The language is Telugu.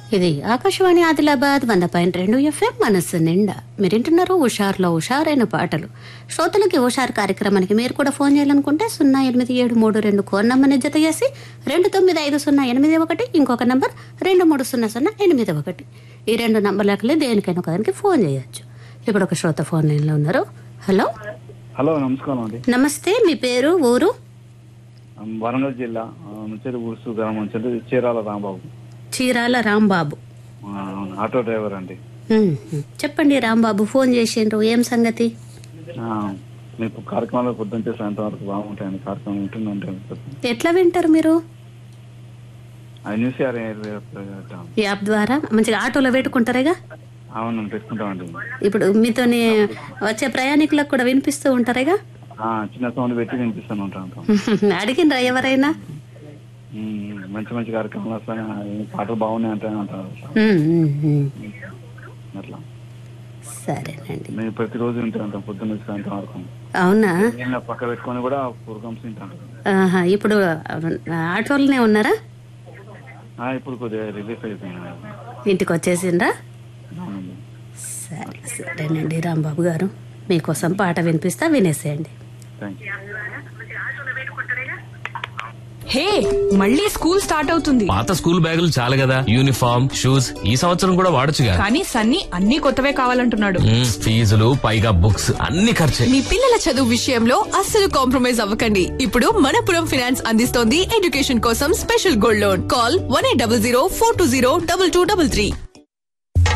ఇది ఆకాశవాణి ఆదిలాబాద్ వంద పాయింట్ రెండు ఎఫ్ఎం మనస్సు నిండా మీరింటున్నారు హుషార్లో హుషారైన పాటలు శ్రోతలకి హుషార్ కార్యక్రమానికి మీరు కూడా ఫోన్ చేయాలనుకుంటే సున్నా ఎనిమిది ఏడు మూడు రెండు కోన్ నంబర్ని జత చేసి రెండు తొమ్మిది ఐదు సున్నా ఎనిమిది ఒకటి ఇంకొక నంబర్ రెండు మూడు సున్నా సున్నా ఎనిమిది ఒకటి ఈ రెండు నంబర్లకి దేనికైనా ఒకదానికి ఫోన్ చేయొచ్చు ఇప్పుడు ఒక శ్రోత ఫోన్ లైన్లో ఉన్నారు హలో హలో నమస్కారం అండి నమస్తే మీ పేరు ఊరు వరంగల్ జిల్లా ముచ్చరి ఉరుసు గ్రామం నుంచి చీరాల రాంబాబు చీరాల రాంబాబు ఆ, ఆటో డ్రైవర్ అండి ఉమ్, ఉమ్. చెప్పండి రాంబాబు ఫోన్ చేసిండ్రు ఏం సంగతి ఆ, మీకు కార్యక్రమాలు పొద్దుంటే సాయంత్రం వరకు బాగుంటాయండి కార్యక్రమం ఉంటుందంటే ఎట్లా వింటారు మీరు న్యూసిఆర్ యాప్ ద్వారా మంచిగా ఆటోలో పెట్టుకుంటారేగా అవును పెట్టుకుంటామండి ఇప్పుడు మీతోని వచ్చే ప్రయాణికులకు కూడా వినిపిస్తూ ఉంటారేగా ఆ, చిన్న సౌండ్ పెట్టి వినిపిస్తూనే ఉంటాం అడిగినరా ఎవరైనా ఉమ్, మంచి మంచి కార్యక్రమాలు వస్తాయి ఆ, ఈ పాటలు బాగున్నాయి అంటే అంటారు ఉమ్, ఉమ్, ఉమ్. అట్లా సరేనండి మేము ప్రతిరోజు వింటుంటాం పొద్దున్న నుంచి సాయంత్రం వరకు అవునా నేను పక్క పెట్టుకొని కూడా ప్రోగ్రామ్స్ వింటాను ఆహా, ఇప్పుడు ఆటోలోనే ఉన్నారా ఆ, ఇప్పుడు కొద్దిగా రిలీఫ్ అయిపోయింది ఇంటికి వచ్చేసిండ్రా అవునండి సరే సరేనండి రాంబాబు గారు మీకోసం పాట వినిపిస్తా వినేసేయండి థ్యాంక్ యూ హే మళ్ళీ స్కూల్ స్టార్ట్ అవుతుంది పాత స్కూల్ బ్యాగులు చాలు కదా యూనిఫామ్ షూస్ ఈ సంవత్సరం కూడా వాడొచ్చుగా కానీ సన్నీ అన్ని కొత్తవే కావాలంటున్నాడు మ్మ్, ఫీజులు పైగా బుక్స్ అన్ని ఖర్చే మీ పిల్లల చదువు విషయంలో అస్సలు కాంప్రమైజ్ అవ్వకండి ఇప్పుడు మనపురం ఫినాన్స్ అందిస్తోంది ఎడ్యుకేషన్ కోసం special gold loan call one eight double zero four two zero double two double three